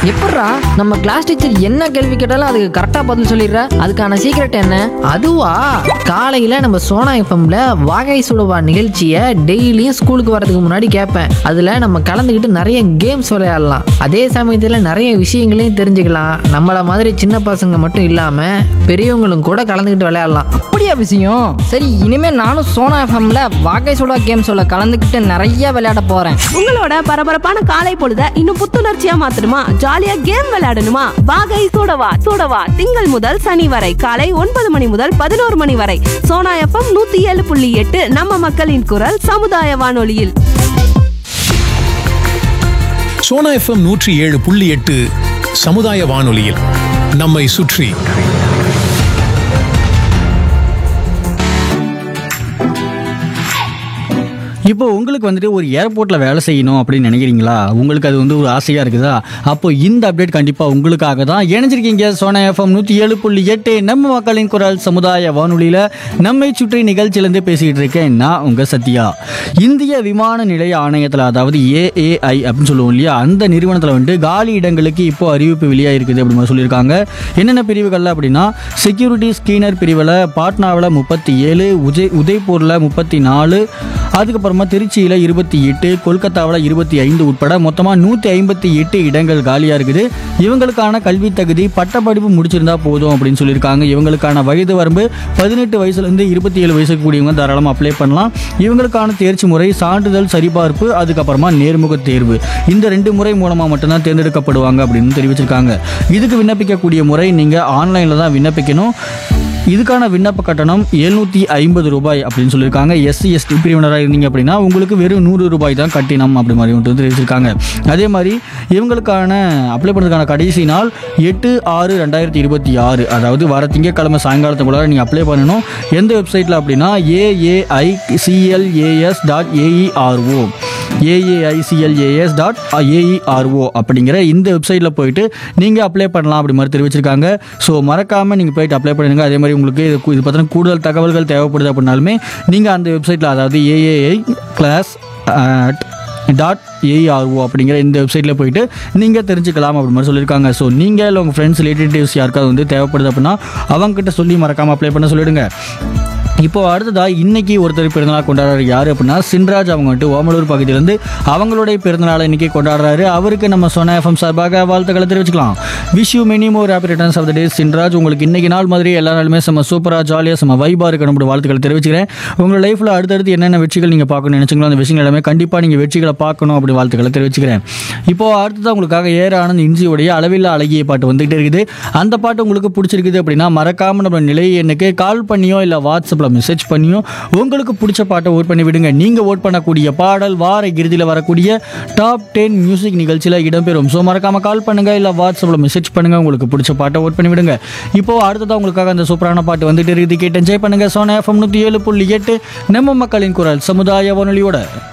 எப்பட்றா நம்ம class teacher என்ன கேள்வி கேட்டாலும் அதுக்கு கரெக்டா பதில் சொல்லிடுற அதுக்கான சீக்ரெட் என்ன அதுவா காலையில நம்ம சோனா எஃப்எம்ல வாகை சுடுவா நிகழ்ச்சியை டெய்லியும் ஸ்கூலுக்கு வரதுக்கு முன்னாடி கேட்பேன் அதுல நம்ம கலந்துக்கிட்டு நிறைய கேம்ஸ் விளையாடலாம் அதே சமயத்துல நிறைய விஷயங்களையும் தெரிஞ்சுக்கலாம் நம்மள மாதிரி சின்ன பசங்க மட்டும் இல்லாம பெரியவங்களும் கூட கலந்துக்கிட்டு விளையாடலாம் அப்படியா விஷயம் சரி இனிமே நானும் சோனா எஃப்எம்ல வாகை சுடா கேம் சொல்ல கலந்துக்கிட்டு நிறைய விளையாட போறேன் உங்களோட பரபரப்பான காலை பொழுத இன்னும் புத்துணர்ச்சியா மாத்தணுமா ஜாலியா கேம் விளையாடணுமா வாகை சூடவா சூடவா திங்கள் முதல் சனி வரை காலை ஒன்பது மணி முதல் பதினோரு மணி வரை சோனா எஃப்எம் நூத்தி ஏழு புள்ளி எட்டு நம்ம மக்களின் குரல் சமுதாய வானொலியில் சோனா எஃப்எம் நூற்றி ஏழு புள்ளி எட்டு சமுதாய வானொலியில் நம்மை சுற்றி இப்போ உங்களுக்கு வந்துட்டு ஒரு ஏர்போர்ட்டில் வேலை செய்யணும் அப்படின்னு நினைக்கிறீங்களா உங்களுக்கு அது வந்து ஒரு ஆசையாக இருக்குதா அப்போ இந்த அப்டேட் கண்டிப்பாக உங்களுக்காக தான் இணைஞ்சிருக்கீங்க சோனா எஃப்எம் நூற்றி ஏழு புள்ளி எட்டு நம்ம மக்களின் குரல் சமுதாய வானொலியில் நம்மை சுற்றி நிகழ்ச்சியிலேருந்து பேசிக்கிட்டு இருக்கேன் நான் உங்கள் சத்யா இந்திய விமான நிலைய ஆணையத்தில் அதாவது ஏஏஐ அப்படின்னு சொல்லுவோம் இல்லையா அந்த நிறுவனத்தில் வந்துட்டு காலி இடங்களுக்கு இப்போ அறிவிப்பு வெளியாக இருக்குது அப்படின்னு சொல்லியிருக்காங்க என்னென்ன பிரிவுகளில் அப்படின்னா செக்யூரிட்டி ஸ்கீனர் பிரிவில் பாட்னாவில் முப்பத்தி ஏழு உஜய் உதய்பூரில் முப்பத்தி நாலு அதுக்கப்புறமா திருச்சியில் இருபத்தி எட்டு கொல்கத்தாவில் இருபத்தி ஐந்து உட்பட மொத்தமாக நூற்றி ஐம்பத்தி எட்டு இடங்கள் காலியாக இருக்குது இவங்களுக்கான கல்வி தகுதி பட்டப்படிப்பு முடிச்சிருந்தா போதும் அப்படின்னு சொல்லியிருக்காங்க இவங்களுக்கான வயது வரம்பு பதினெட்டு வயசுலேருந்து இருபத்தி ஏழு வயசுக்கு கூடியவங்க தாராளமாக அப்ளை பண்ணலாம் இவங்களுக்கான தேர்ச்சி முறை சான்றிதழ் சரிபார்ப்பு அதுக்கப்புறமா நேர்முக தேர்வு இந்த ரெண்டு முறை மூலமாக மட்டும்தான் தேர்ந்தெடுக்கப்படுவாங்க அப்படின்னு தெரிவிச்சிருக்காங்க இதுக்கு விண்ணப்பிக்கக்கூடிய முறை நீங்கள் ஆன்லைனில் தான் விண்ணப்பிக்கணும் இதுக்கான விண்ணப்ப கட்டணம் எழுநூற்றி ஐம்பது ரூபாய் அப்படின்னு சொல்லியிருக்காங்க எஸ்சி எஸ்டி பிரிவினராக இருந்தீங்க அப்படின்னா உங்களுக்கு வெறும் நூறு ரூபாய் தான் கட்டினம் அப்படி மாதிரி மட்டும் தெரிவிச்சிருக்காங்க அதே மாதிரி இவங்களுக்கான அப்ளை பண்ணுறதுக்கான கடைசி நாள் எட்டு ஆறு ரெண்டாயிரத்தி இருபத்தி ஆறு அதாவது வர திங்கட்கிழமை சாயங்காலத்துக்குள்ளார நீங்கள் அப்ளை பண்ணணும் எந்த வெப்சைட்டில் அப்படின்னா AAI CLAS dot AERO AAICLAS dot AERO அப்படிங்கிற இந்த வெப்சைட்டில் போயிட்டு நீங்கள் அப்ளை பண்ணலாம் அப்படி மாதிரி தெரிவிச்சிருக்காங்க ஸோ மறக்காமல் நீங்கள் போயிட்டு அப்ளை பண்ணுங்க அதே மாதிரி உங்களுக்கு இது இது பற்றின கூடுதல் தகவல்கள் தேவைப்படுது அப்படின்னாலுமே நீங்கள் அந்த வெப்சைட்டில் அதாவது ஏஏஐ கிளாஸ் டாட் ஏஆர்ஓ அப்படிங்கிற இந்த வெப்சைட்டில் போயிட்டு நீங்கள் தெரிஞ்சுக்கலாம் அப்படி மாதிரி சொல்லியிருக்காங்க ஸோ நீங்கள் இல்லை உங்கள் ஃப்ரெண்ட்ஸ் ரிலேட்டிவ்ஸ் யாருக்காவது வந்து தேவைப்படுது அப்படின்னா அவங்ககிட்ட சொல்லி மறக்காமல் அப்ளை பண்ண சொல்லிடுங்க இப்போ அடுத்ததா இன்னைக்கு ஒருத்தர் பிறந்தநாள் கொண்டாடுறாரு யார் அப்படின்னா சின்ராஜ் அவங்க வந்துட்டு ஓமலூர் பகுதியிலேருந்து அவங்களுடைய பிறந்தநாளை இன்னைக்கு கொண்டாடுறாரு அவருக்கு நம்ம சொன்ன எஃப்எம் சார்பாக வாழ்த்துக்களை தெரிவிச்சுக்கலாம் wish you many more happy returns of the day Chinraj உங்களுக்கு இன்னைக்கு நாள் மாதிரி எல்லா நாளுமே செம்ம சூப்பராக ஜாலியாக செம்ம வைபாக இருக்கணும் அப்படி வாழ்த்துக்களை தெரிவிச்சுக்கிறேன் உங்கள் லைஃப்பில் அடுத்தடுத்து என்னென்ன வெற்றிகள் நீங்கள் பார்க்கணும்னு நினச்சிங்களோ அந்த விஷயங்கள் எல்லாமே கண்டிப்பாக நீங்கள் வெற்றிகளை பார்க்கணும் அப்படி வாழ்த்துக்களை தெரிவிச்சுக்கிறேன் இப்போ அடுத்தது உங்களுக்காக ஏற ஆனந்த் இன்ஜியோடைய அளவில்லா அழகிய பாட்டு வந்துகிட்டே இருக்குது அந்த பாட்டு உங்களுக்கு பிடிச்சிருக்குது அப்படின்னா மறக்காம நம்ம நிலை எண்ணுக்கு கால் பண்ணியோ இல்லை வாட்ஸ்அப்பில் மெசேஜ் பண்ணியோ உங்களுக்கு பிடிச்ச பாட்டை ஓட் பண்ணி விடுங்க நீங்கள் ஓட் பண்ணக்கூடிய பாடல் வார இறுதியில் வரக்கூடிய டாப் டென் மியூசிக் நிகழ்ச்சியில் இடம்பெறும் ஸோ மறக்காம கால் பண்ணுங்க இல்லை வாட்ஸ்அப்பில் மெசேஜ் பண்ணுங்க உங்களுக்கு பிடிச்ச பாட்டை ஓட் பண்ணி விடுங்க இப்போ அடுத்ததாக உங்களுக்காக அந்த சூப்பரான பாட்டு வந்துட்டு இருக்குது கேட்டு என்ஜாய் பண்ணுங்க சோனா எஃப்எம் நூற்றி ஏழு புள்ளி எட்டு நம்ம மக்களின் குரல் சமுதாய வானொலியோட